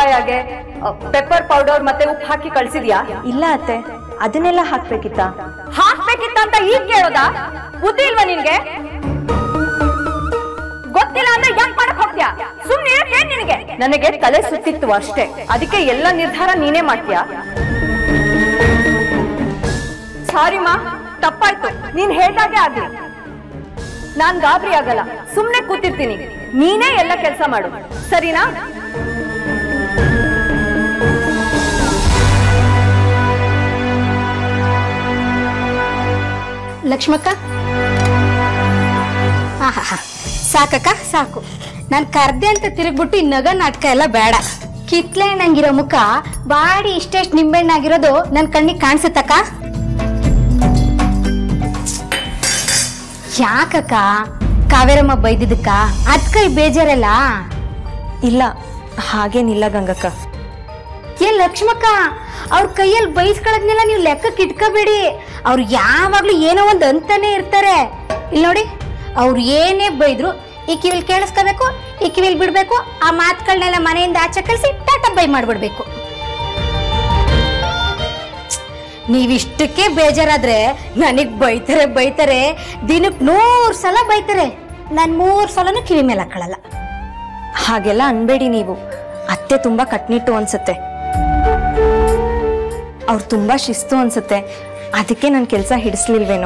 ಪಪ್ಪಾಯಾಗೆ pepper powder ಮತ್ತೆ ಉಪ್ಪು ಹಾಕಿ ಕಳ್ಸಿದ್ಯಾ ಇಲ್ಲ ಅತ್ತೆ ಅದನ್ನೆಲ್ಲ ಹಾಕ್ಬೇಕಿತ್ತ ಹಾಕ್ಬೇಕಿತ್ತ ಅಂತ ಈಗ ಕೇಳೋದಾ ಬುದ್ಧಿ ಇಲ್ವಾ ನಿನ್ಗೆ ಗೊತ್ತಿಲ್ಲ ಅಂದ್ರೆ ಯಾಕೆ ಮಾಡಕ್ ಹೋಗ್ತೀಯಾ ಸುಮ್ನೆ ಏನ್ ನಿನಗೆ ನನಗೆ ತಲೆ ಸುತ್ತಿತ್ತು ಅಷ್ಟೇ ಅದಕ್ಕೆ ಎಲ್ಲ ನಿರ್ಧಾರ ನೀನೇ ಮಾಡ್ತೀಯಾ ಸಾರಿ ಮಾ ತಪ್ಪಾಯ್ತು ನೀನ್ ಹೇಳ್ದಾಗೆ ಆಗ್ಲಿ ನಾನ್ ಗಾಬರಿ ಆಗಲ್ಲ ಸುಮ್ನೆ ಕೂತಿರ್ತೀನಿ ನೀನೇ ಎಲ್ಲ ಕೆಲಸ ಮಾಡು ಸರಿನಾ ಲಕ್ಷ್ಮಕ್ಕ ಆಹಾ ಸಾಕಕ್ಕ ಸಾಕು ನಾನು ಕರ್ದೆ ಅಂತ ತಿರುಗ್ಬಿಟ್ಟು ಈ ನಗ ನಾಟಕ ಎಲ್ಲ ಬೇಡ ಕಿತ್ಲೆ ಹಣ್ಣಂಗಿರೋ ಮುಖ ಬಾಡಿ ಇಷ್ಟೆಷ್ಟು ನಿಂಬೆಣ್ಣಾಗಿರೋದು ನನ್ನ ಕಣ್ಣಿಗೆ ಕಾಣಿಸುತ್ತಕ್ಕ ಯಾಕಕ್ಕ ಕಾವೇರಮ್ಮ ಬೈದಿದ್ದಕ್ಕ ಅದ್ ಕೈ ಬೇಜಾರಲ್ಲ ಇಲ್ಲ ಹಾಗೇನಿಲ್ಲ ಗಂಗಕ್ಕ ಏ ಲಕ್ಷ್ಮಕ್ಕ ಅವ್ರ ಕೈಯಲ್ಲಿ ಬೈಸ್ಕೊಳ್ಳೋದ್ನೆಲ್ಲ ನೀವು ಲೆಕ್ಕಕ್ಕೆ ಇಟ್ಕೋಬೇಡಿ ಅವ್ರು ಯಾವಾಗ್ಲೂ ಏನೋ ಒಂದು ಅಂತಾನೆ ಇರ್ತಾರೆ ಇಲ್ಲಿ ನೋಡಿ ಅವ್ರು ಏನೇ ಬೈದ್ರು ಈ ಕಿವಿಲ್ ಕೇಳಿಸ್ಕೋಬೇಕು ಈ ಕಿವಿಲ್ ಬಿಡ್ಬೇಕು ಆ ಮಾತುಗಳನ್ನೆಲ್ಲ ಮನೆಯಿಂದ ಆಚೆ ಕಳಿಸಿ ಟಾಟಾ ಬೈ ಮಾಡ್ಬಿಡ್ಬೇಕು ನೀವಿಷ್ಟಕ್ಕೆ ಬೇಜಾರಾದ್ರೆ ನನಗ್ ಬೈತಾರೆ ಬೈತಾರೆ ದಿನಕ್ಕೆ ನೂರ್ ಸಲ ಬೈತಾರೆ ನಾನ್ ಮೂರ್ ಸಲನೂ ಕಿವಿ ಮೇಲೆ ಹಾಕೊಳ್ಳಲ್ಲ ಹಾಗೆಲ್ಲ ಅನ್ಬೇಡಿ ನೀವು ಅತ್ತೆ ತುಂಬಾ ಕಟ್ನಿಟ್ಟು ಅನ್ಸುತ್ತೆ ಅವ್ರು ತುಂಬಾ ಶಿಸ್ತು ಅನ್ಸುತ್ತೆ ಅದಕ್ಕೆ ನನ್ನ ಕೆಲಸ ಹಿಡಿಸ್ಲಿಲ್ವೇನೋ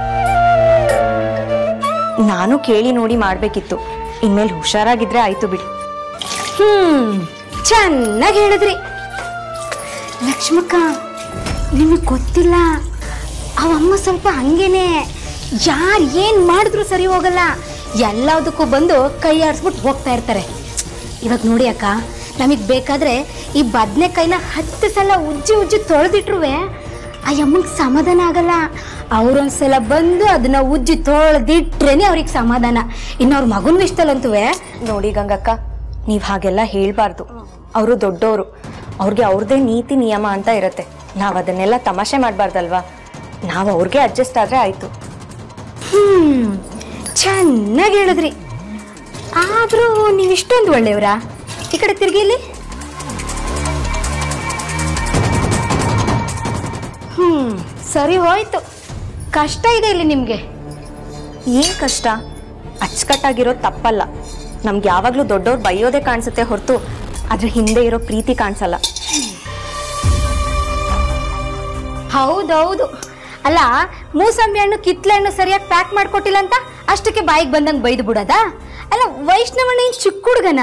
ನಾನು ಕೇಳಿ ನೋಡಿ ಮಾಡ್ಬೇಕಿತ್ತು ಇನ್ಮೇಲೆ ಹುಷಾರಾಗಿದ್ರೆ ಆಯ್ತು ಬಿಡಿ ಹ್ಮ್ ಚೆನ್ನಾಗಿ ಹೇಳಿದ್ರಿ ಲಕ್ಷ್ಮಕ್ಕ ನಿಮಗೆ ಗೊತ್ತಿಲ್ಲ ಅವಮ್ಮ ಸ್ವಲ್ಪ ಹಂಗೇನೆ ಯಾರು ಏನು ಮಾಡಿದ್ರು ಸರಿ ಹೋಗಲ್ಲ ಎಲ್ಲದಕ್ಕೂ ಬಂದು ಕೈ ಆಡಿಸ್ಬಿಟ್ಟು ಹೋಗ್ತಾ ಇರ್ತಾರೆ ಇವಾಗ ನೋಡಿ ಅಕ್ಕ ನಮಗೆ ಬೇಕಾದ್ರೆ ಈ ಬದನೆಕಾಯಿನ ಹತ್ತು ಸಲ ಉಜ್ಜಿ ಉಜ್ಜಿ ತೊಳೆದಿಟ್ರುವೆ ಆ ಯಮ್ಮಂಗೆ ಸಮಾಧಾನ ಆಗಲ್ಲ ಅವ್ರೊಂದ್ಸಲ ಬಂದು ಅದನ್ನ ಉಜ್ಜಿ ತೊಳೆದಿಟ್ರೇನೆ ಅವ್ರಿಗೆ ಸಮಾಧಾನ ಇನ್ನು ಅವ್ರ ಮಗನ ವಿಷಯದಲ್ಲಂತುವೆ ನೋಡಿ ಗಂಗಕ್ಕ ನೀವು ಹಾಗೆಲ್ಲ ಹೇಳ್ಬಾರ್ದು ಅವರು ದೊಡ್ಡವರು ಅವ್ರಿಗೆ ಅವ್ರದ್ದೇ ನೀತಿ ನಿಯಮ ಅಂತ ಇರತ್ತೆ ನಾವು ಅದನ್ನೆಲ್ಲ ತಮಾಷೆ ಮಾಡಬಾರ್ದಲ್ವಾ ನಾವು ಅವ್ರಿಗೆ ಅಡ್ಜಸ್ಟ್ ಆದ್ರೆ ಆಯ್ತು ಹ್ಮ್ ಚೆನ್ನಾಗಿ ಹೇಳಿದ್ರಿ ಆದ್ರೂ ನೀವು ಇಷ್ಟೊಂದು ಒಳ್ಳೆಯವರಾ ಈ ಕಡೆ ತಿರ್ಗಿ ಇಲ್ಲಿ ಹ್ಮ್ ಸರಿ ಹೋಯ್ತು ಕಷ್ಟ ಇದೆ ಇಲ್ಲಿ ನಿಮ್ಗೆ ಏನ್ ಕಷ್ಟ ಅಚ್ಚುಕಟ್ಟಾಗಿರೋದು ತಪ್ಪಲ್ಲ ನಮ್ಗೆ ಯಾವಾಗ್ಲೂ ದೊಡ್ಡವ್ರು ಬೈಯೋದೇ ಕಾಣಿಸುತ್ತೆ ಹೊರತು ಅದ್ರ ಹಿಂದೆ ಇರೋ ಪ್ರೀತಿ ಕಾಣಿಸಲ್ಲ ಹೌದೌದು ಅಲ್ಲ ಮೂಸಂಬಿ ಹಣ್ಣು ಕಿತ್ಲೆ ಹಣ್ಣು ಸರಿಯಾಗಿ ಪ್ಯಾಕ್ ಮಾಡ್ಕೊಟ್ಟಿಲ್ಲ ಅಂತ ಅಷ್ಟಕ್ಕೆ ಬಾಯಿಗೆ ಬಂದಂಗೆ ಬೈದು ಬಿಡೋದಾ ಅಲ್ಲ ವೈಷ್ಣವಣ್ಣ ಏನ್ ಚಿಕ್ಕ ಹುಡುಗನ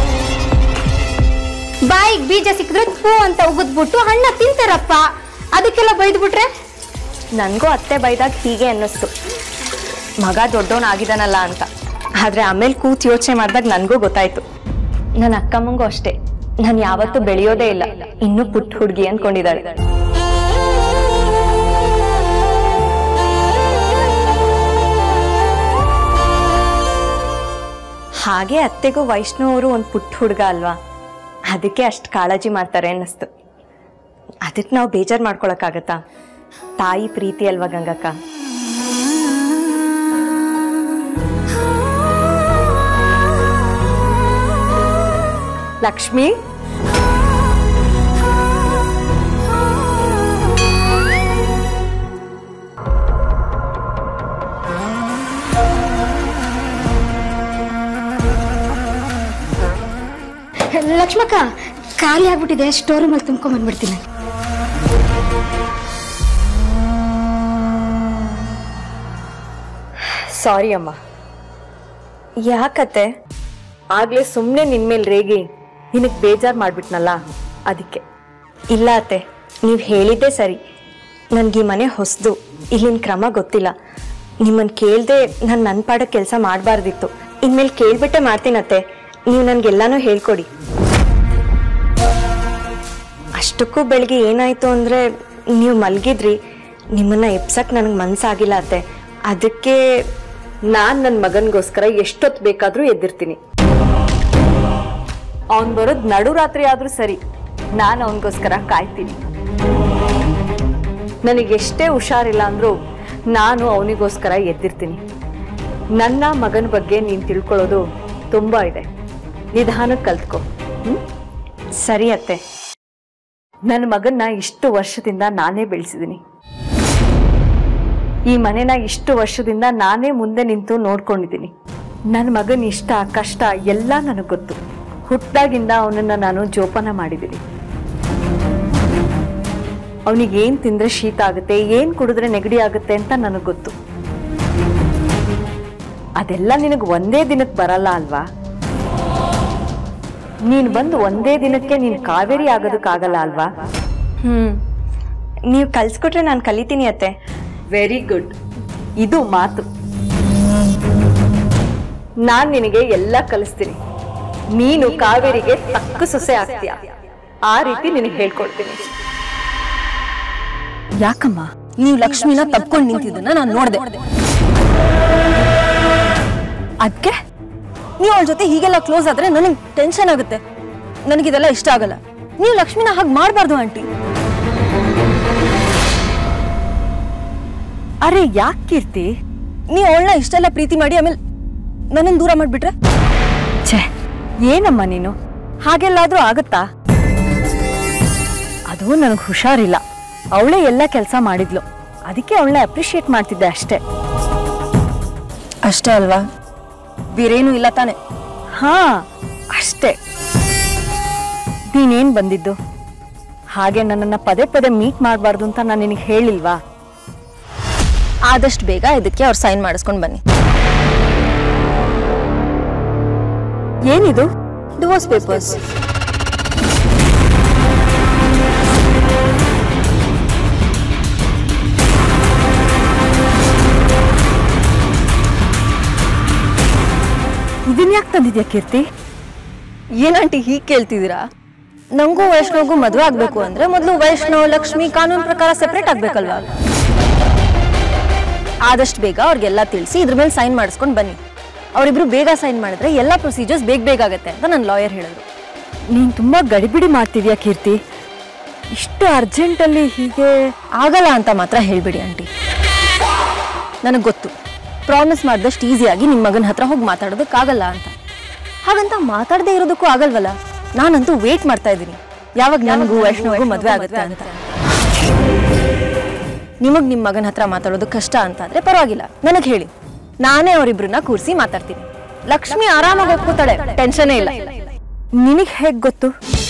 ಬಾಯಿಗೆ ಬೀಜ ಸಿಕ್ಕಿದ್ರೆ ಹೂ ಅಂತ ಉಗಿದ್ಬಿಟ್ಟು ಹಣ್ಣ ತಿಂತಾರಪ್ಪ ಅದಕ್ಕೆಲ್ಲ ಬೈದು ಬಿಟ್ರೆ ನನಗೂ ಅತ್ತೆ ಬೈದಾಗ ಹೀಗೆ ಅನ್ನಿಸ್ತು ಮಗ ದೊಡ್ಡವನಾಗಿದ್ದಾನಲ್ಲ ಅಂತ ಆದ್ರೆ ಆಮೇಲೆ ಕೂತ್ ಯೋಚನೆ ಮಾಡಿದಾಗ ನನಗೂ ಗೊತ್ತಾಯ್ತು ನನ್ನ ಅಕ್ಕಮ್ಮಂಗೂ ಅಷ್ಟೇ ನಾನು ಯಾವತ್ತೂ ಬೆಳೆಯೋದೇ ಇಲ್ಲ ಇನ್ನೂ ಪುಟ್ಟ ಹುಡುಗಿ ಅನ್ಕೊಂಡಿದ್ದಾಳೆ ಹಾಗೆ ಅತ್ತೆಗೂ ವೈಷ್ಣವ್ ಅವರು ಒಂದು ಪುಟ್ಟ ಹುಡುಗ ಅಲ್ವಾ ಅದಕ್ಕೆ ಅಷ್ಟು ಕಾಳಜಿ ಮಾಡ್ತಾರೆ ಅನ್ನಿಸ್ತು ಅದಕ್ಕೆ ನಾವು ಬೇಜಾರು ಮಾಡ್ಕೊಳಕ್ಕಾಗತ್ತಾ ತಾಯಿ ಪ್ರೀತಿ ಅಲ್ವಾ ಗಂಗಕ್ಕ ಲಕ್ಷ್ಮಿ ಲಕ್ಷ್ಮಕ್ಕ ಖಾಲಿ ಆಗ್ಬಿಟ್ಟಿದೆ ಸ್ಟೋರ್ ರೂಮಲ್ಲಿ ತುಂಬ್ಕೊಂಡ್ ಬಂದ್ಬಿಡ್ತೀನಿ ನಾನು ಸಾರಿ ಅಮ್ಮ ಯಾಕತ್ತೆ ಆಗ್ಲೇ ಸುಮ್ಮನೆ ನಿನ್ಮೇಲೆ ರೇಗಿ ನಿನಗೆ ಬೇಜಾರು ಮಾಡ್ಬಿಟ್ನಲ್ಲ ಅದಕ್ಕೆ ಇಲ್ಲ ಅತ್ತೆ ನೀವು ಹೇಳಿದ್ದೇ ಸರಿ ನನಗೆ ಈ ಮನೆ ಹೊಸದು ಇಲ್ಲಿನ ಕ್ರಮ ಗೊತ್ತಿಲ್ಲ ನಿಮ್ಮನ್ನು ಕೇಳದೆ ನಾನು ನನ್ನ ಪಾಡಕ್ಕೆ ಕೆಲಸ ಮಾಡಬಾರ್ದಿತ್ತು ಇನ್ಮೇಲೆ ಕೇಳ್ಬಿಟ್ಟೆ ಮಾಡ್ತೀನತ್ತೆ ನೀವು ನನಗೆಲ್ಲಾನು ಹೇಳ್ಕೊಡಿ ಅಷ್ಟಕ್ಕೂ ಬೆಳಿಗ್ಗೆ ಏನಾಯ್ತು ಅಂದರೆ ನೀವು ಮಲಗಿದ್ರಿ ನಿಮ್ಮನ್ನ ಎಪ್ಸಕ್ ನನಗೆ ಮನ್ಸಾಗಿಲ್ಲ ಅತ್ತೆ ಅದಕ್ಕೆ ನಾನ್ ನನ್ನ ಮಗನ್ಗೋಸ್ಕರ ಎಷ್ಟೊತ್ತು ಬೇಕಾದ್ರೂ ಎದ್ದಿರ್ತೀನಿ ಅವನ್ ಬರೋದ್ ನಡು ರಾತ್ರಿ ಆದ್ರೂ ಸರಿ ನಾನು ಅವನಿಗೋಸ್ಕರ ಕಾಯ್ತೀನಿ ನನಗೆ ಎಷ್ಟೇ ಹುಷಾರಿಲ್ಲ ಅಂದ್ರೂ ನಾನು ಅವನಿಗೋಸ್ಕರ ಎದ್ದಿರ್ತೀನಿ ನನ್ನ ಮಗನ ಬಗ್ಗೆ ನೀನು ತಿಳ್ಕೊಳ್ಳೋದು ತುಂಬಾ ಇದೆ ನಿಧಾನಕ್ಕೆ ಕಲ್ತ್ಕೊ ಹ್ಮ್ ಸರಿ ಅತ್ತೆ ನನ್ನ ಮಗನ್ನ ಇಷ್ಟು ವರ್ಷದಿಂದ ನಾನೇ ಬೆಳೆಸಿದ್ದೀನಿ ಈ ಮನೆನ ಇಷ್ಟು ವರ್ಷದಿಂದ ನಾನೇ ಮುಂದೆ ನಿಂತು ನೋಡ್ಕೊಂಡಿದ್ದೀನಿ ನನ್ನ ಮಗನ ಇಷ್ಟ ಕಷ್ಟ ಎಲ್ಲ ನನಗೆ ಗೊತ್ತು ಹುಟ್ಟಾಗಿಂದ ಅವನನ್ನ ನಾನು ಜೋಪಾನ ಮಾಡಿದ್ದೀನಿ ಅವನಿಗೆ ಏನು ತಿಂದ್ರೆ ಶೀತ ಆಗುತ್ತೆ ಏನು ಕುಡಿದ್ರೆ ನೆಗಡಿ ಆಗುತ್ತೆ ಅಂತ ನನಗೆ ಗೊತ್ತು ಅದೆಲ್ಲ ನಿನಗೆ ಒಂದೇ ದಿನಕ್ಕೆ ಬರಲ್ಲ ಅಲ್ವಾ ನೀನು ಬಂದು ಒಂದೇ ದಿನಕ್ಕೆ ನೀನು ಕಾವೇರಿ ಆಗೋದಕ್ಕಾಗಲ್ಲ ಅಲ್ವಾ ಹ್ಮ್ ನೀವು ಕಲ್ಸ್ಕೊಟ್ರೆ ನಾನು ಕಲಿತೀನಿ ಅತ್ತೆ ವೆರಿ ಗುಡ್ ಇದು ಮಾತು ನಾನ್ ನಿನಗೆ ಎಲ್ಲ ಕಲಿಸ್ತೀನಿ ನೀನು ಕಾವೇರಿಗೆ ತಕ್ಕ ಸೊಸೆ ಆಗ್ತೀಯ ಆ ರೀತಿ ನಿನಗೆ ಹೇಳ್ಕೊಡ್ತೀನಿ ಯಾಕಮ್ಮ ನೀವು ಲಕ್ಷ್ಮಿನ ತಪ್ಕೊಂಡು ನಿಂತಿದ್ದನ್ನ ನಾನು ನೋಡ್ದೆ ಅದಕ್ಕೆ ನೀವು ಅವಳ ಜೊತೆ ಹೀಗೆಲ್ಲ ಕ್ಲೋಸ್ ಆದ್ರೆ ನನಗೆ ಟೆನ್ಷನ್ ಆಗುತ್ತೆ ನನಗಿದೆಲ್ಲ ಇಷ್ಟ ಆಗಲ್ಲ ನೀವು ಲಕ್ಷ್ಮಿನ ಹಾಗೆ ಮಾಡಬಾರ್ದು ಆಂಟಿ ಅರೆ ಯಾಕೆ ಕೀರ್ತಿ ನೀವು ಅವಳನ್ನ ಇಷ್ಟೆಲ್ಲ ಪ್ರೀತಿ ಮಾಡಿ ಆಮೇಲೆ ನನ್ನನ್ನು ದೂರ ಮಾಡಿಬಿಟ್ರೆ ಛೇ ಏನಮ್ಮ ನೀನು ಹಾಗೆಲ್ಲಾದ್ರೂ ಆಗತ್ತಾ ಅದು ನನಗೆ ಹುಷಾರಿಲ್ಲ ಅವಳೇ ಎಲ್ಲ ಕೆಲಸ ಮಾಡಿದ್ಲು ಅದಕ್ಕೆ ಅವಳನ್ನ ಅಪ್ರಿಷಿಯೇಟ್ ಮಾಡ್ತಿದ್ದೆ ಅಷ್ಟೇ ಅಷ್ಟೇ ಅಲ್ವಾ ಬೇರೇನೂ ಇಲ್ಲ ತಾನೆ ಹಾ ಅಷ್ಟೇ ನೀನೇನ್ ಬಂದಿದ್ದು ಹಾಗೆ ನನ್ನನ್ನ ಪದೇ ಪದೇ ಮೀಟ್ ಮಾಡಬಾರ್ದು ಅಂತ ನಾನು ನಿನಗೆ ಹೇಳಿಲ್ವಾ ಆದಷ್ಟು ಬೇಗ ಇದಕ್ಕೆ ಅವ್ರು ಸೈನ್ ಮಾಡಿಸ್ಕೊಂಡು ಬನ್ನಿ ಏನಿದು ಡಿವೋರ್ಸ್ ಪೇಪರ್ಸ್ ಇದನ್ ಯಾಕೆ ತಂದಿದ್ಯಾ ಕೀರ್ತಿ ಏನಂಟಿ ಹೀಗೆ ಕೇಳ್ತಿದ್ದೀರಾ ನಂಗೂ ವೈಷ್ಣವ್ಗೂ ಮದುವೆ ಆಗ್ಬೇಕು ಅಂದ್ರೆ ಮೊದಲು ವೈಷ್ಣವ್ ಲಕ್ಷ್ಮಿ ಕಾನೂನು ಪ್ರಕಾರ ಸೆಪರೇಟ್ ಆಗ್ಬೇಕಲ್ವಾ ಆದಷ್ಟು ಬೇಗ ಅವ್ರಿಗೆಲ್ಲ ತಿಳಿಸಿ ಇದ್ರ ಮೇಲೆ ಸೈನ್ ಮಾಡಿಸ್ಕೊಂಡು ಬನ್ನಿ ಅವರಿಬ್ರು ಬೇಗ ಸೈನ್ ಮಾಡಿದ್ರೆ ಎಲ್ಲ ಪ್ರೊಸೀಜರ್ಸ್ ಬೇಗ ಬೇಗ ಆಗುತ್ತೆ ಅಂತ ನನ್ನ ಲಾಯರ್ ಹೇಳಿದ್ರು ನೀನ್ ತುಂಬಾ ಗಡಿಬಿಡಿ ಮಾಡ್ತಿದ್ಯಾ ಕೀರ್ತಿ ಇಷ್ಟು ಅರ್ಜೆಂಟಲ್ಲಿ ಹೀಗೆ ಆಗಲ್ಲ ಅಂತ ಮಾತ್ರ ಹೇಳ್ಬಿಡಿ ಆಂಟಿ ನನಗೆ ಗೊತ್ತು ಪ್ರಾಮಿಸ್ ಮಾಡಿದಷ್ಟು ಈಸಿಯಾಗಿ ನಿಮ್ಮ ಮಗನ ಹತ್ರ ಹೋಗಿ ಮಾತಾಡೋದಕ್ಕಾಗಲ್ಲ ಅಂತ ಹಾಗಂತ ಮಾತಾಡದೇ ಇರೋದಕ್ಕೂ ಆಗಲ್ವಲ್ಲ ನಾನಂತೂ ವೇಟ್ ಮಾಡ್ತಾ ಇದ್ದೀನಿ ಯಾವಾಗ ನನಗೂ ವೈಷ್ಣವ್ಗೂ ಮದುವೆ ಆಗುತ್ತೆ ಅಂತ ನಿಮಗೆ ನಿಮ್ಮ ಮಗನ ಹತ್ರ ಮಾತಾಡೋದು ಕಷ್ಟ ಅಂತಾದ್ರೆ ಪರವಾಗಿಲ್ಲ ನನಗೆ ಹೇಳಿ ನಾನೇ ಅವರಿಬ್ರನ್ನ ಕೂರಿಸಿ ಮಾತಾಡ್ತೀನಿ ಲಕ್ಷ್ಮಿ ಆರಾಮಾಗಿ ಒಪ್ಕೋತಾಳೆ ಟೆನ್ಷನೇ ಇಲ್ಲ ನಿನಗೆ ಹೇಗ್ ಗೊತ್ತು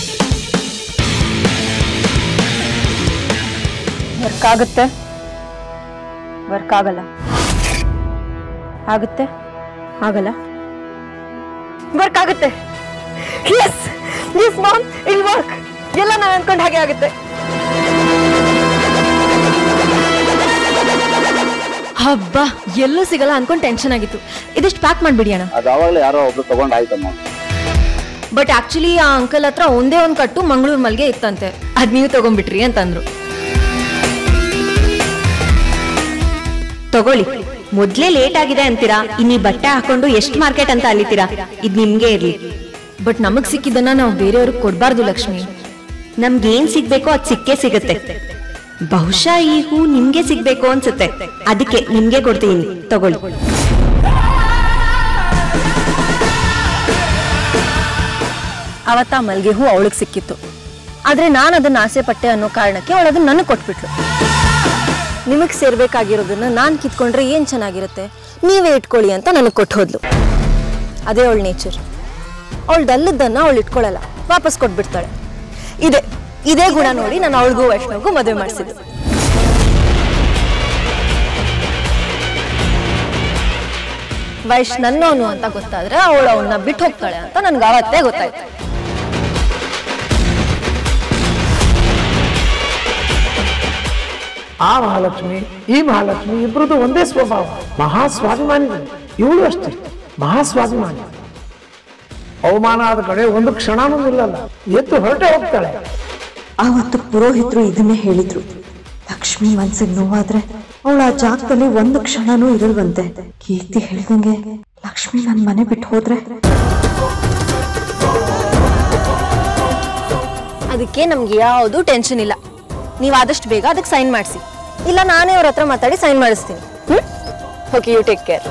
ವರ್ಕ್ ಆಗುತ್ತೆ ವರ್ಕ್ ಆಗಲ್ಲ ಆಗುತ್ತೆ ಆಗಲ್ಲ ವರ್ಕ್ ಆಗುತ್ತೆ ಎಸ್ ಎಸ್ ಮಾಮ್ ಇಲ್ ವರ್ಕ್ ಎಲ್ಲ ನಾನು ಅನ್ಕೊಂಡ್ ಹಾಗೆ ಆಗುತ್ತೆ ಹಬ್ಬ ಎಲ್ಲೂ ಸಿಗಲ್ಲ ಅನ್ಕೊಂಡ್ ಟೆನ್ಷನ್ ಆಗಿತ್ತು ಇದಿಷ್ಟು ಪ್ಯಾಕ್ ಮಾಡ್ಬಿಡಿ ಅಣ್ಣ ಅದು ಅವಾಗಲೇ ಯಾರೋ ಒಬ್ರು ತಗೊಂಡು ಆಯ್ತಮ್ಮ ಬಟ್ ಆಕ್ಚುಲಿ ಆ ಅಂಕಲ್ ಹತ್ರ ಒಂದೇ ಒಂದು ಕಟ್ಟು ಮಂಗಳೂರು ಮಲ್ಗೆ ಇತ್ತಂತೆ ಅದ್ ನೀವು ತಗೊಂಡ್ಬಿಟ್ರಿ ಅಂತಂದ್ರು ತಗೊಳ್ಳಿ ಮೊದ್ಲೇ ಲೇಟ್ ಆಗಿದೆ ಅಂತೀರಾ ಇನ್ನಿ ಬಟ್ಟೆ ಹಾಕೊಂಡು ಎಷ್ಟು ಮಾರ್ಕೆಟ್ ಅಂತ ಅಲಿತೀರಾ ಇದ್ ನಿಮ್ಗೆ ಇರ್ಲಿ ಬಟ್ ನಮಗ್ ಸಿಕ್ಕಿದ್ದನ್ನ ನಾವು ಬೇರೆಯವ್ರಿಗೆ ಕೊಡ್ಬಾರ್ದು ಲಕ್ಷ್ಮಿ ನಮ್ಗೇನ್ ಸಿಗ್ಬೇಕೋ ಅದ್ ಸಿಕ್ಕೇ ಸಿಗುತ್ತೆ ಬಹುಶಃ ಈ ಹೂ ನಿಮ್ಗೆ ಸಿಗ್ಬೇಕು ಅನ್ಸುತ್ತೆ ಅದಕ್ಕೆ ನಿಮ್ಗೆ ಕೊಡ್ತೀನಿ ತಗೊಳ್ಳಿ ಅವತ್ತ ಮಲ್ಗೆ ಹೂ ಅವಳಿಗೆ ಸಿಕ್ಕಿತ್ತು ಆದ್ರೆ ನಾನು ಅದನ್ನ ಆಸೆ ಪಟ್ಟೆ ಅನ್ನೋ ಕಾರಣಕ್ಕೆ ಅವಳು ಅದನ್ನ ನನಗೆ ಕೊಟ್ಬಿಟ್ಲು ನಿಮಗೆ ಸೇರ್ಬೇಕಾಗಿರೋದನ್ನ ನಾನು ಕಿತ್ಕೊಂಡ್ರೆ ಏನ್ ಚೆನ್ನಾಗಿರುತ್ತೆ ನೀವೇ ಇಟ್ಕೊಳ್ಳಿ ಅಂತ ನನಗೆ ಕೊಟ್ಟು ಹೋದ್ಲು ಅದೇ ಅವಳ ನೇಚರ್ ಅವಳು ಡಲ್ಲದ್ದನ್ನ ಅವಳು ಇಟ್ಕೊಳ್ಳಲ್ಲ ವಾಪಸ್ ಕೊಟ್ಬಿಡ್ತಾಳೆ ಇದೆ ಇದೇ ಗುಣ ನೋಡಿ ನಾನು ಅವಳಿಗೂ ವೈಷ್ಣವ್ಗೂ ಮದುವೆ ಮಾಡಿಸಿದ್ದು ವೈಶ್ ನನ್ನವನು ಅಂತ ಗೊತ್ತಾದ್ರೆ ಅವಳು ಅವನ್ನ ಬಿಟ್ಟು ಹೋಗ್ತಾಳೆ ಅಂತ ನನ್ಗೆ ಅವತ್ತೇ ಗೊತ್ತಾಯ್ತು ಆ ಮಹಾಲಕ್ಷ್ಮಿ ಈ ಮಹಾಲಕ್ಷ್ಮಿ ಇಬ್ಬರದು ಒಂದೇ ಸ್ವಭಾವ ಮಹಾ ಸ್ವಾಭಿಮಾನಿಗಳು ಇವಳು ಅಷ್ಟೇ ಮಹಾ ಸ್ವಾಭಿಮಾನಿ ಅವಮಾನ ಆದ ಕಡೆ ಒಂದು ಕ್ಷಣನೂ ನಿಲ್ಲಲ್ಲ ಎದ್ದು ಹೊರಟೆ ಹೋಗ್ತಾಳೆ ಆವತ್ತು ಪುರೋಹಿತರು ಇದನ್ನೇ ಹೇಳಿದ್ರು ಲಕ್ಷ್ಮಿ ಮನ್ಸಿಗೆ ನೋವಾದ್ರೆ ಅವಳ ಆ ಜಾಗದಲ್ಲಿ ಒಂದು ಕ್ಷಣನೂ ಇರಲ್ವಂತೆ ಕೀರ್ತಿ ಹೇಳ್ದಂಗೆ ಲಕ್ಷ್ಮಿ ನನ್ ಮನೆ ಬಿಟ್ಟು ಹೋದ್ರೆ ಅದಕ್ಕೆ ನಮ್ಗೆ ಯಾವುದು ಟೆನ್ಷನ್ ಇಲ್ಲ ನೀವು ಆದಷ್ಟು ಬೇಗ ಅದಕ್ಕೆ ಸೈನ್ ಮಾಡಿಸಿ ಇಲ್ಲ ನಾನೇ ಅವ್ರ ಹತ್ರ ಮಾತಾಡಿ ಸೈನ್ ಮಾಡಿಸ್ತೀನಿ hmm okay you take care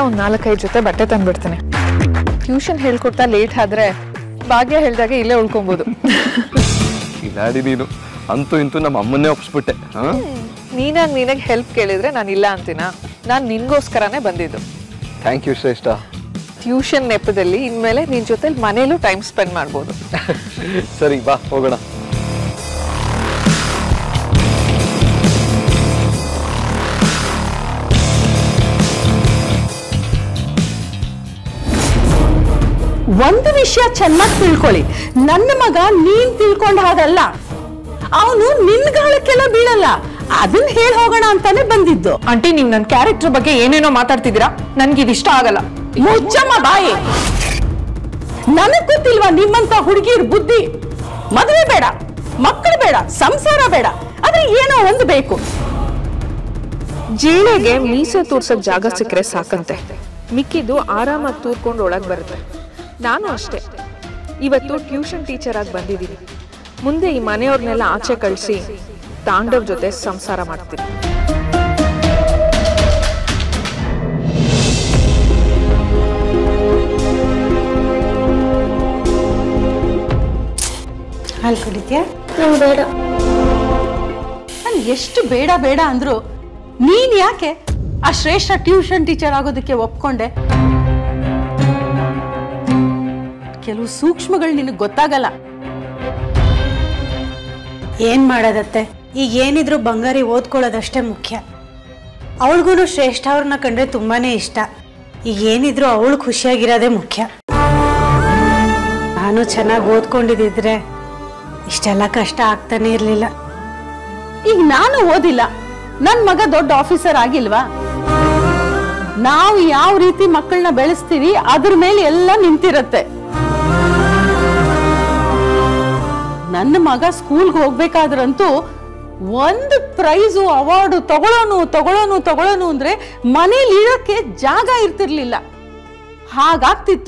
ಒಂದು ನಾಲ್ಕೈದು ಜೊತೆ ಬಟ್ಟೆ ತಂದ್ಬಿಡ್ತೀನಿ ಟ್ಯೂಷನ್ ಹೇಳ್ಕೊಡ್ತಾ ಲೇಟ್ ಆದ್ರೆ ಭಾಗ್ಯ ಹೇಳ್ದಾಗ ಇಲ್ಲೇ ಉಳ್ಕೊಬೋದು ಕಿಲಾಡಿ ನೀನು ಅಂತೂ ಇಂತೂ ನಮ್ಮ ಅಮ್ಮನ್ನೇ ಒಪ್ಸ್ಬಿಟ್ಟೆ ಹಾ ನೀನಾಗ ನೀನಾಗ ಹೆಲ್ಪ್ ಕೇಳಿದ್ರೆ ನಾನು ಇಲ್ಲ ಅಂತೀನ ನಾನು ನಿನ್ಗೋಸ್ಕರನೇ ಬಂದಿದ್ದು ಥ್ಯಾಂಕ್ ಯು ಶ್ರೇಷ್ಠ ಟ್ಯೂಷನ್ ನೆಪದಲ್ಲಿ ಇನ್ಮೇಲೆ ನಿನ್ ಜೊತೆಲಿ ಮನೇಲೂ ಟೈಮ್ ಸ್ಪೆಂಡ್ ಮಾಡ್ಬೋದು ಸರಿ ಬಾ ಹೋಗೋಣ ಒಂದು ವಿಷಯ ಚೆನ್ನಾಗಿ ತಿಳ್ಕೊಳ್ಳಿ ನನ್ನ ಮಗ ನೀನ್ ತಿಳ್ಕೊಂಡ ಹಾಗಲ್ಲ ಅವನು ನಿನ್ ಗಾಳಕ್ಕೆಲ್ಲ ಬೀಳಲ್ಲ ಅದನ್ನ ಹೇಳಿ ಹೋಗೋಣ ಅಂತಾನೆ ಬಂದಿದ್ದು ಆಂಟಿ ನೀವು ನನ್ನ ಕ್ಯಾರೆಕ್ಟರ್ ಬಗ್ಗೆ ಏನೇನೋ ಮಾತಾಡ್ತಿದ್ದೀರಾ ನನ್ಗೆ ಇದು ಇಷ್ಟ ಆಗಲ್ಲ ಮುಚ್ಚಮ್ಮ ಬಾಯಿ ನನಗ್ ಗೊತ್ತಿಲ್ವಾ ನಿಮ್ಮಂತ ಹುಡುಗಿರ್ ಬುದ್ಧಿ ಮದುವೆ ಬೇಡ ಮಕ್ಕಳು ಬೇಡ ಸಂಸಾರ ಬೇಡ ಆದ್ರೆ ಏನೋ ಒಂದು ಬೇಕು ಜೀಳೆಗೆ ಮೀಸೆ ತೂರ್ಸಕ್ ಜಾಗ ಸಿಕ್ಕರೆ ಸಾಕಂತೆ ಮಿಕ್ಕಿದ್ದು ಆರಾಮಾಗಿ ತೂರ್ಕೊಂಡು ಒಳಗ್ ಬರುತ್ತೆ ನಾನು ಅಷ್ಟೇ ಇವತ್ತು ಟ್ಯೂಷನ್ ಟೀಚರ್ ಆಗಿ ಬಂದಿದ್ದೀನಿ ಮುಂದೆ ಈ ಮನೆಯವ್ರನ್ನೆಲ್ಲ ಆಚೆ ಕಳಿಸಿ ತಾಂಡವ್ ಜೊತೆ ಸಂಸಾರ ಮಾಡ್ತೀನಿ ಹಾಲು ಕುಡಿದ್ಯಾ ಬೇಡ ನಾನು ಎಷ್ಟು ಬೇಡ ಬೇಡ ಅಂದ್ರು ನೀನ್ ಯಾಕೆ ಆ ಶ್ರೇಷ್ಠ ಟ್ಯೂಷನ್ ಟೀಚರ್ ಆಗೋದಕ್ಕೆ ಒಪ್ಕೊಂಡೆ ಕೆಲವು ಸೂಕ್ಷ್ಮಗಳು ನಿನಗೆ ಗೊತ್ತಾಗಲ್ಲ ಏನ್ ಮಾಡೋದತ್ತೆ ಈಗ ಏನಿದ್ರು ಬಂಗಾರಿ ಓದ್ಕೊಳ್ಳೋದಷ್ಟೇ ಮುಖ್ಯ ಅವಳಿಗೂ ಶ್ರೇಷ್ಠ ಅವ್ರನ್ನ ಕಂಡ್ರೆ ತುಂಬಾನೇ ಇಷ್ಟ ಈಗ ಏನಿದ್ರು ಅವಳು ಖುಷಿಯಾಗಿರೋದೇ ಮುಖ್ಯ ನಾನು ಚೆನ್ನಾಗಿ ಓದ್ಕೊಂಡಿದ್ದಿದ್ರೆ ಇಷ್ಟೆಲ್ಲ ಕಷ್ಟ ಆಗ್ತಾನೆ ಇರಲಿಲ್ಲ ಈಗ ನಾನು ಓದಿಲ್ಲ ನನ್ ಮಗ ದೊಡ್ಡ ಆಫೀಸರ್ ಆಗಿಲ್ವಾ ನಾವು ಯಾವ ರೀತಿ ಮಕ್ಕಳನ್ನ ಬೆಳೆಸ್ತೀವಿ ಅದ್ರ ಮೇಲೆ ಎಲ್ಲ ನಿಂತಿರತ್ತೆ ನನ್ನ ಮಗ ಸ್ಕೂಲ್ಗೆ ಹೋಗ್ಬೇಕಾದ್ರಂತೂ ಒಂದು ಪ್ರೈಸು ಅವಾರ್ಡು ತಗೊಳ್ಳೋನು ತಗೊಳ್ಳೋನು ತಗೊಳ್ಳೋನು ಅಂದ್ರೆ ಮನೇಲಿ ಇರೋಕ್ಕೆ ಜಾಗ ಇರ್ತಿರ್ಲಿಲ್ಲ ಹಾಗಾಗ್ತಿತ್ತು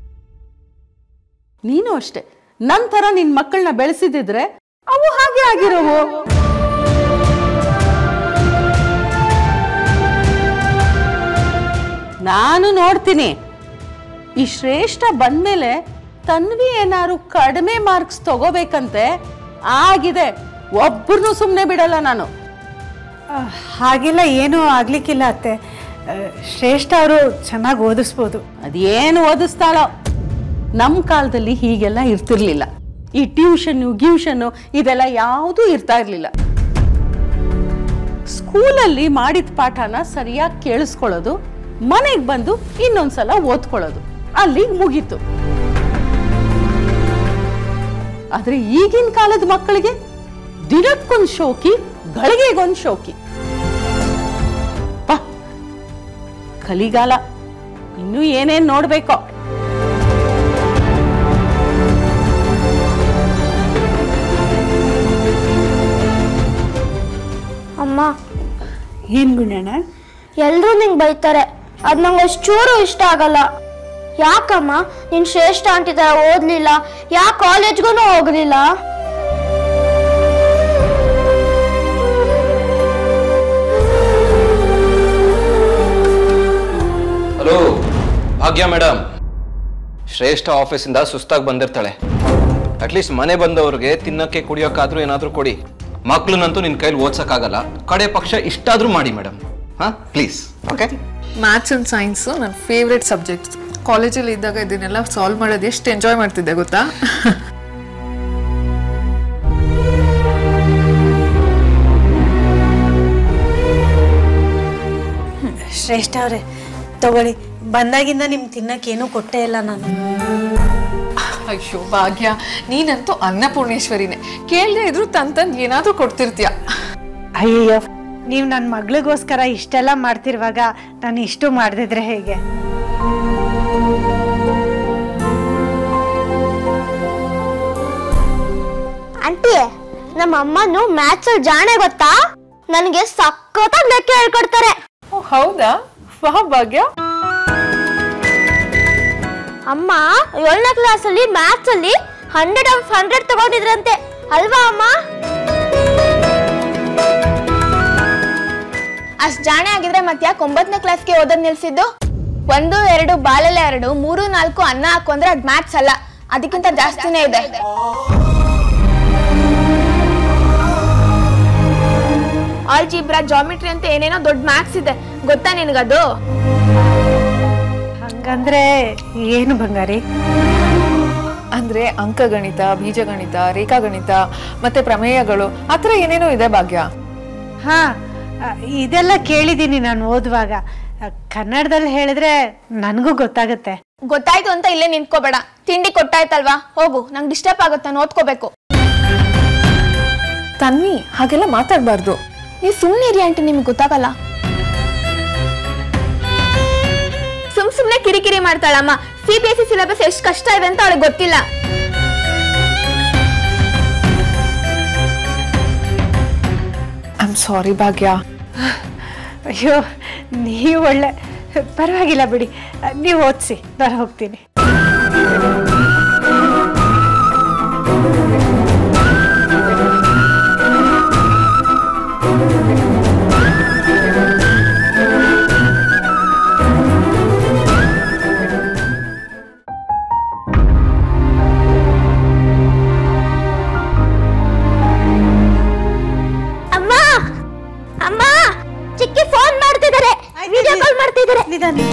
ನೀನು ಅಷ್ಟೆ ನಂತರ ನಿನ್ ಮಕ್ಕಳನ್ನ ಬೆಳೆಸಿದಿದ್ರೆ ಅವು ಹಾಗೆ ಆಗಿರೋವು ನಾನು ನೋಡ್ತೀನಿ ಈ ಶ್ರೇಷ್ಠ ಬಂದ್ಮೇಲೆ ತನ್ವಿ ಏನಾರು ಕಡಿಮೆ ಮಾರ್ಕ್ಸ್ ತಗೋಬೇಕಂತೆ ಆಗಿದೆ ಒಬ್ಬರನ್ನು ಸುಮ್ಮನೆ ಬಿಡಲ್ಲ ನಾನು ಹಾಗೆಲ್ಲ ಏನೂ ಆಗ್ಲಿಕ್ಕಿಲ್ಲ ಅತ್ತೆ ಆ, ಶ್ರೇಷ್ಠ ಅವರು ಚೆನ್ನಾಗಿ ಓದಿಸ್ಬೋದು ಅದೇನು ಓದಿಸ್ತಾಳೋ ನಮ್ಮ ಕಾಲದಲ್ಲಿ ಹೀಗೆಲ್ಲ ಇರ್ತಿರ್ಲಿಲ್ಲ ಈ ಟ್ಯೂಷನ್ನು ಗ್ಯೂಷನ್ನು ಇದೆಲ್ಲ ಯಾವುದೂ ಇರ್ತಾ ಇರಲಿಲ್ಲ ಸ್ಕೂಲಲ್ಲಿ ಮಾಡಿದ ಪಾಠನ ಸರಿಯಾಗಿ ಕೇಳಿಸ್ಕೊಳ್ಳೋದು ಮನೆಗೆ ಬಂದು ಇನ್ನೊಂದ್ಸಲ ಓದ್ಕೊಳ್ಳೋದು ಅಲ್ಲಿಗೆ ಮುಗೀತು ಆದ್ರೆ ಈಗಿನ ಕಾಲದ ಮಕ್ಕಳಿಗೆ ದಿನಕ್ಕೊಂದು ಶೋಕಿ ಗಳಿಗೆಗೊಂದು ಶೋಕಿ ಪ ಕಲಿಗಾಲ ಇನ್ನೂ ಏನೇನ್ ನೋಡ್ಬೇಕೋ ಅಮ್ಮ ಏನ್ ಗುಣಣ್ಣ ಎಲ್ರೂ ನಿಂಗೆ ಬೈತಾರೆ ಅದು ನಂಗೆ ಅಷ್ಟೂರು ಇಷ್ಟ ಆಗಲ್ಲ ಯಾಕಮ್ಮ ನೀನ್ ಶ್ರೇಷ್ಠ ಆಂಟಿ ತರ ಓದ್ಲಿಲ್ಲ ಯಾಕೆ ಕಾಲೇಜ್ಗೂ ಹೋಗ್ಲಿಲ್ಲ ಹಲೋ ಭಾಗ್ಯ ಮೇಡಮ್ ಶ್ರೇಷ್ಠ ಆಫೀಸಿಂದ ಸುಸ್ತಾಗಿ ಬಂದಿರ್ತಾಳೆ ಅಟ್ಲೀಸ್ಟ್ ಮನೆ ಬಂದವ್ರಿಗೆ ತಿನ್ನಕ್ಕೆ ಕುಡಿಯೋಕ್ಕಾದ್ರೂ ಏನಾದ್ರೂ ಕೊಡಿ ಮಕ್ಳನ್ನಂತೂ ನಿನ್ನ ಕೈಲಿ ಓದ್ಸಕ್ಕಾಗಲ್ಲ ಕಡೆ ಪಕ್ಷ ಇಷ್ಟಾದ್ರೂ ಮಾಡಿ ಮೇಡಮ್ ಹಾ please okay maths and science ನನ್ನ ಫೇವ್ರೆಟ್ ಸಬ್ಜೆಕ್ಟ್ ಕಾಲೇಜಲ್ಲಿ ಇದ್ದಾಗ ಇದನ್ನೆಲ್ಲ ಸಾಲ್ವ್ ಮಾಡೋದು ಎಷ್ಟು ಎಂಜಾಯ್ ಮಾಡ್ತಿದ್ದೆ ಗೊತ್ತಾ ಶ್ರೇಷ್ಠ ಅವರೇ ತಗೊಳ್ಳಿ ಬಂದಾಗಿಂದ ನಿಮ್ಗೆ ತಿನ್ನಕ್ಕೇನೂ ಕೊಟ್ಟೇ ಇಲ್ಲ ನಾನು ಅಯ್ಯೋ ಭಾಗ್ಯ ನೀನಂತೂ ಅನ್ನಪೂರ್ಣೇಶ್ವರಿನೇ ಕೇಳದೆ ಇದ್ರು ತನ್ ತಂದ್ ಏನಾದ್ರೂ ಕೊಡ್ತಿರ್ತೀಯ ಅಯ್ಯಯ್ಯೋ ನೀವು ನನ್ನ ಮಗಳಿಗೋಸ್ಕರ ಇಷ್ಟೆಲ್ಲ ಮಾಡ್ತಿರುವಾಗ ನಾನು ಇಷ್ಟು ಮಾಡದಿದ್ರೆ ಹೇಗೆ ಆಂಟಿ ನಮ್ಮ ಅಮ್ಮನು ಮ್ಯಾಥ್ಸ್ ಜಾಣೆ ಗೊತ್ತಾ ನನಗೆ ಸಖತ್ತಾಗಿ ಲೆಕ್ಕ ಹೇಳ್ಕೊಡ್ತಾರೆ ಹೌದಾ ವಾ ಭಾಗ್ಯ ಅಮ್ಮ ಏಳನೇ ಕ್ಲಾಸ್ ಅಲ್ಲಿ ಮ್ಯಾಥ್ಸ್ ಅಲ್ಲಿ ಹಂಡ್ರೆಡ್ ಆಫ್ ಹಂಡ್ರೆಡ್ ತಗೊಂಡಿದ್ರಂತೆ ಅಲ್ವಾ ಅಮ್ಮ ಅಷ್ಟ್ ಜಾಣೆ ಆಗಿದ್ರೆ ಮತ್ತೆ ಯಾಕೆ ಒಂಬತ್ತನೇ ಕ್ಲಾಸ್ಗೆ ಓದೋದ್ ನಿಲ್ಸಿದ್ದು ಒಂದು ಎರಡು ಬಾಲೆಲೆ ಎರಡು ಮೂರು ನಾಲ್ಕು ಅನ್ನ ಹಾಕು ಅಂದ್ರೆ ಅದ್ ಮ್ಯಾಥ್ಸ್ ಅಲ್ಲ ಅದಕ್ಕಿಂತ ಜಾಸ್ತಿನೇ ಇದೆ ಆಲ್ಜಿಬ್ರಾ ಜಾಮಿಟ್ರಿ ಅಂತ ಏನೇನೋ ದೊಡ್ಡ ಮ್ಯಾಥ್ಸ್ ಇದೆ ಗೊತ್ತಾ ನಿನಗದು ಹಂಗಂದ್ರೆ ಏನು ಬಂಗಾರಿ ಅಂದ್ರೆ ಅಂಕಗಣಿತ ಬೀಜಗಣಿತ ರೇಖಾಗಣಿತ ಮತ್ತೆ ಪ್ರಮೇಯಗಳು ಆ ಥರ ಏನೇನೋ ಇದೆ ಭಾಗ್ಯ ಹಾ ಆ, ಇದೆಲ್ಲ ಕೇಳಿದ್ದೀನಿ ನಾನು ಓದುವಾಗ ಆ, ಕನ್ನಡದಲ್ಲಿ ಹೇಳಿದ್ರೆ ನನಗೂ ಗೊತ್ತಾಗುತ್ತೆ ಗೊತ್ತಾಯ್ತು ಅಂತ ಇಲ್ಲೇ ನಿಂತ್ಕೋಬೇಡ ತಿಂಡಿ ಕೊಟ್ಟಾಯ್ತಲ್ವಾ ಹೋಗು ನಂಗೆ ಡಿಸ್ಟರ್ಬ್ ಆಗುತ್ತೆ ನಾನು ಓದ್ಕೋಬೇಕು ತನ್ವಿ ಹಾಗೆಲ್ಲ ಮಾತಾಡಬಾರ್ದು ನೀವು ಸುಮ್ಮನೆ ಇರಿ ಆಂಟಿ ನಿಮ್ಗೆ ಗೊತ್ತಾಗಲ್ಲ ಸುಮ್ ಸುಮ್ನೆ ಕಿರಿಕಿರಿ ಮಾಡ್ತಾಳಮ್ಮ C B S C syllabus ಎಷ್ಟು ಕಷ್ಟ ಇದೆ ಅಂತ ಅವಳಿಗೆ ಗೊತ್ತಿಲ್ಲ ಐ ಆಮ್ ಸಾರಿ ಭಾಗ್ಯ ಅಯ್ಯೋ ನೀವು ಒಳ್ಳೆ ಪರವಾಗಿಲ್ಲ ಬಿಡಿ ನೀವು ಓದಿಸಿ ನಾನು ಹೋಗ್ತೀನಿ ಅಮ್ಮ ಅಮ್ಮ ಚಿಕ್ಕಿ ಫೋನ್ ಮಾಡ್ತಿದ್ದಾರೆ ವಿಡಿಯೋ ಕಾಲ್ ಮಾಡ್ತಿದ್ದಾರೆ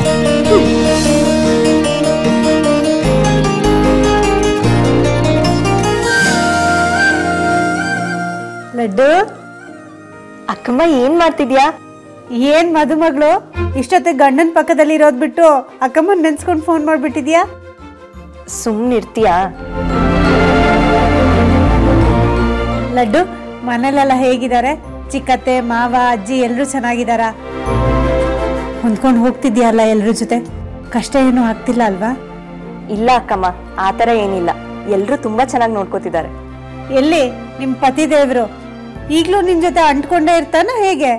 ಲಡ್ಡು ಅಕ್ಕಮ್ಮ ಏನ್ ಮಾಡ್ತಿದ್ಯಾ ಏನ್ ಮದುಮಗಳು ಇಷ್ಟೊತ್ತಿಗೆ ಗಂಡನ ಪಕ್ಕದಲ್ಲಿ ಇರೋದ್ ಬಿಟ್ಟು ಅಕ್ಕಮ್ಮನ್ ನೆನ್ಸ್ಕೊಂಡು ಫೋನ್ ಮಾಡ್ಬಿಟ್ಟಿದ್ಯಾ ಸುಮ್ನಿರ್ತೀಯಾ ಲಡ್ಡು ಮನೇಲೆಲ್ಲ ಹೇಗಿದ್ದಾರೆ ಚಿಕ್ಕತ್ತೆ ಮಾವ ಅಜ್ಜಿ ಎಲ್ಲರೂ ಚೆನ್ನಾಗಿದ್ದಾರ ಹೊಂದ್ಕೊಂಡು ಹೋಗ್ತಿದ್ಯಲ್ಲ ಎಲ್ರ ಜೊತೆ ಕಷ್ಟ ಏನು ಆಗ್ತಿಲ್ಲ ಅಲ್ವಾ ಇಲ್ಲ ಅಕ್ಕಮ್ಮ ಆ ಥರ ಏನಿಲ್ಲ ಎಲ್ರೂ ತುಂಬಾ ಚೆನ್ನಾಗಿ ನೋಡ್ಕೋತಿದ್ದಾರೆ ಎಲ್ಲಿ ನಿಮ್ ಪತಿ ದೇವ್ರು ಈಗ್ಲೂ ನಿನ್ ಜೊತೆ ಅಂಟ್ಕೊಂಡೇ ಇರ್ತಾನ ಹೇಗೆ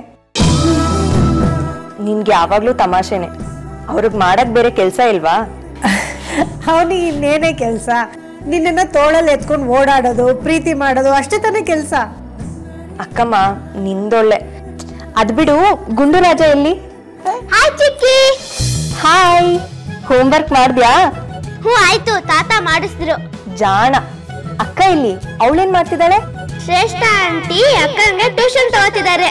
ನಿನ್ಗೆ ಯಾವಾಗ್ಲೂ ತಮಾಷೆನೆ ಅವ್ರಿಗೆ ಮಾಡಕ್ ಬೇರೆ ಕೆಲ್ಸ ಇಲ್ವಾ ಅವನಿಗೆ ಇನ್ನೇನೇ ಕೆಲಸ ನಿನ್ನನ್ನ ತೋಳಲ್ಲಿ ಎತ್ಕೊಂಡು ಓಡಾಡೋದು ಪ್ರೀತಿ ಮಾಡೋದು ಅಷ್ಟೇ ತಾನೇ ಕೆಲಸ ಅಕ್ಕಮ್ಮ ನಿಂದೊಳ್ಳೆ ಅದ್ ಬಿಡು ಗುಂಡು ರಾಜ ಎಲ್ಲಿ ಹಾಯ್ ಚಿಕ್ಕಿ ಹಾಯ್ ಹೋಮ್ವರ್ಕ್ ಮಾಡ್ದ್ಯಾ ಹ್ಞೂ ಆಯ್ತು ತಾತ ಮಾಡಿಸಿದ್ರು ಜಾಣ ಅಕ್ಕ ಇಲ್ಲಿ ಅವಳೇನ್ ಮಾಡ್ತಿದ್ದಾಳೆ ಶ್ರೇಷ್ಠ ಆಂಟಿ ಅಕ್ಕಂಗೆ ಟ್ಯೂಷನ್ ತಗೋತಿದ್ದಾರೆ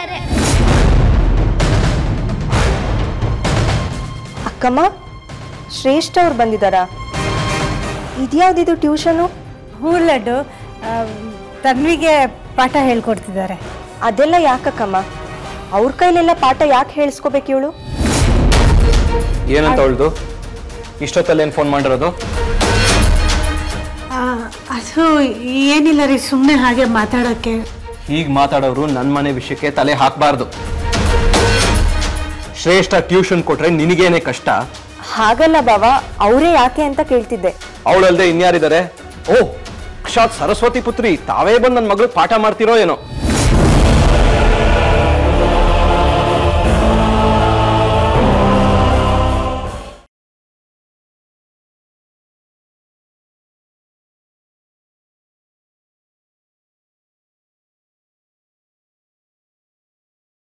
ಅಕ್ಕಮ್ಮ ಶ್ರೇಷ್ಠ ಅವ್ರು ಬಂದಿದ್ದಾರಾ ಇದ್ಯಾವ್ದಿದು ಟ್ಯೂಷನು ಹೂ ಲಡ್ಡು ಆ, ತನ್ವಿಗೆ ಪಾಠ ಹೇಳ್ಕೊಡ್ತಿದ್ದಾರೆ ಅದೆಲ್ಲ ಯಾಕಕ್ಕಮ್ಮ ಅವ್ರ ಕೈಲೆಲ್ಲ ಪಾಠ ಯಾಕೆ ಹೇಳಿಸ್ಕೋಬೇಕು ಇವಳು ಏನಂತ ಅವಳ್ದು ಇಷ್ಟೊತ್ತಲ್ಲಿ ಏನು ಫೋನ್ ಮಾಡಿರೋದು ಆ, ಅದು ಏನಿಲ್ಲ ರೀ ಸುಮ್ಮನೆ ಹಾಗೆ ಮಾತಾಡೋಕ್ಕೆ ಹೀಗೆ ಮಾತಾಡೋರು ನನ್ನ ಮನೆ ವಿಷಯಕ್ಕೆ ತಲೆ ಹಾಕಬಾರ್ದು ಶ್ರೇಷ್ಠ ಟ್ಯೂಷನ್ ಕೊಟ್ರೆ ನಿನಗೇನೆ ಕಷ್ಟ ಹಾಗಲ್ಲ ಬಾವ ಅವರೇ ಯಾಕೆ ಅಂತ ಕೇಳ್ತಿದ್ದೆ ಅವಳಲ್ದೆ ಇನ್ಯಾರಿದ್ದಾರೆ ಓ ಸಾಕ್ಷಾತ್ ಸರಸ್ವತಿ ಪುತ್ರಿ ತಾವೇ ಬಂದು ನನ್ನ ಮಗಳು ಪಾಠ ಮಾಡ್ತಿರೋ ಏನೋ